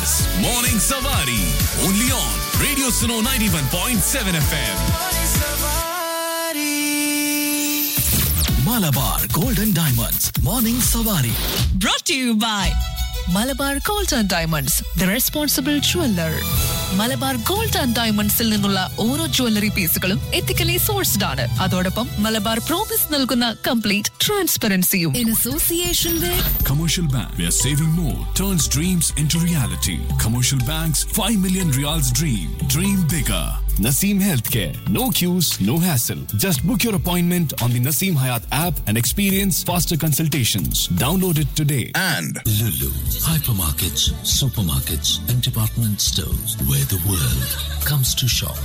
is Morning Savari. Only on Radio Suno 91.7 FM. Malabar Golden Diamonds. Morning Savari. brought to you by Malabar gold and diamonds the responsible jeweller Malabar gold and ഡയമണ്ട്സിൽ നിന്നുള്ള ഓരോ jewellery പീസുകളും ethically sourced ആണ് അതോടൊപ്പം Malabar promise നൽകുന്ന complete ട്രാൻസ്പെറൻസിയും in association with Commercial Bank, where saving more turns dreams into reality. Commercial Bank's 5 million reals dream. Dream bigger. Naseem Healthcare. No queues, no hassle. Just book your appointment on the Naseem Hayat app and experience faster consultations. Download it today. And Lulu, hypermarkets, supermarkets, and department stores where the world comes to shop.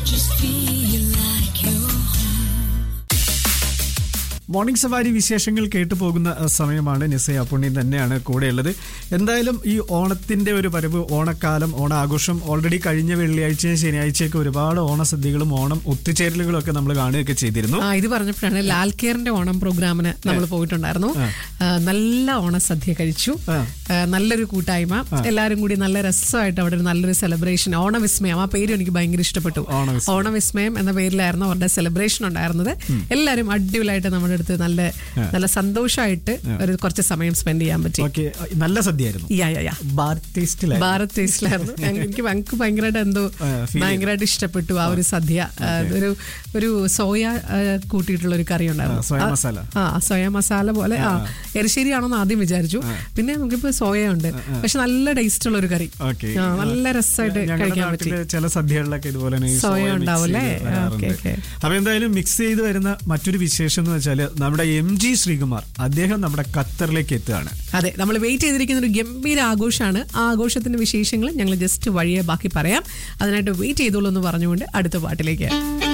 Morning സവാരി വിശേഷങ്ങൾ കേട്ടു പോകുന്ന അഹ്, സമയമാണ് നിസയ അപ്പുണ്ണിയും തന്നെയാണ് കൂടെയുള്ളത് എന്തായാലും ഈ ഓണത്തിന്റെ ഒരു വരവ് ഓണക്കാലം ഓണാഘോഷം ഓൾറെഡി കഴിഞ്ഞ വെള്ളിയാഴ്ചയും ശനിയാഴ്ചയൊക്കെ ഒരുപാട് ഓണസദ്യകളും ഓണം ഒത്തുചേരലുകളും ഒക്കെ നമ്മൾ കാണുകയൊക്കെ ചെയ്തിരുന്നു ആ ഇത് പറഞ്ഞപ്പോഴാണ് ലാൽ കെയറിന്റെ ഓണം പ്രോഗ്രാമിന് നമ്മൾ പോയിട്ടുണ്ടായിരുന്നു ആ, നല്ല ഓണസദ്യ കഴിച്ചു ആ. ആ, നല്ലൊരു കൂട്ടായ്മ എല്ലാവരും കൂടി നല്ല രസമായിട്ട് അവിടെ ഒരു നല്ലൊരു സെലിബ്രേഷൻ ഓണവിസ്മയം ആ പേര് എനിക്ക് ഭയങ്കര ഇഷ്ടപ്പെട്ടു ഓണവിസ്മയം. ഓണവിസ്മയം എന്ന പേരിലായിരുന്നു അവരുടെ സെലിബ്രേഷൻ ഉണ്ടായിരുന്നത് എല്ലാവരും അടിപൊളിയായിട്ട് നമ്മുടെ അടുത്ത് നല്ല നല്ല സന്തോഷമായിട്ട് ഒരു കുറച്ച് സമയം സ്പെൻഡ് ചെയ്യാൻ പറ്റി ഓക്കെ നല്ല സദ്യയായിരുന്നു യാ യാ യാ ബാർ ടേസ്റ്റിലായിരുന്നു ഭാരത് ടേസ്റ്റിലായിരുന്നു ഞങ്ങ- എനിക്ക് ഞങ്ങൾക്ക് ഭയങ്കരമായിട്ട് എന്തോ ആ, feel ഭയങ്കരമായിട്ട് ഇഷ്ടപ്പെട്ടു ആ ഒരു സദ്യ ആ, ഒരു ഒരു സോയ ആ, കൂട്ടിയിട്ടുള്ള ഒരു കറി ഉണ്ടായിരുന്നു ആ, സോയ ആ, മസാല. ആ സോയ മസാല പോലെ ആ എരിശ്ശേരിയാണെന്ന് ആദ്യം വിചാരിച്ചു പിന്നെ നമുക്കിപ്പോ സോയ ഉണ്ട് പക്ഷെ നല്ല ടേസ്റ്റ് ഉള്ള ഒരു കറി ഓക്കെ ആ, നല്ല രസമായിട്ട് ഞങ്ങളുടെ കഴിക്കാൻ പറ്റി നാട്ടില് ചില സദ്യകളിലൊക്കെ ഇതുപോലെ തന്നെ ഈ സോയ സോയ mix ഉണ്ടാവും ചെയ്ത് അല്ലേ? വരാറുണ്ട്. Okay, okay. അപ്പൊ എന്തായാലും മിക്സ് ചെയ്ത് വരുന്ന മറ്റൊരു വിശേഷം എന്ന് വെച്ചാല് നമ്മുടെ എം ജി ശ്രീകുമാർ അദ്ദേഹം നമ്മുടെ ഖത്തറിലേക്ക് എത്തുകയാണ് അതെ നമ്മൾ വെയിറ്റ് ചെയ്തിരിക്കുന്ന ഒരു ഗംഭീര ആഘോഷമാണ് ആ ആഘോഷത്തിന്റെ വിശേഷങ്ങൾ ഞങ്ങൾ ജസ്റ്റ് വഴിയെ ബാക്കി പറയാം അതിനായിട്ട് വെയിറ്റ് ചെയ്തോളൂ എന്ന് പറഞ്ഞുകൊണ്ട് അടുത്ത പാട്ടിലേക്ക്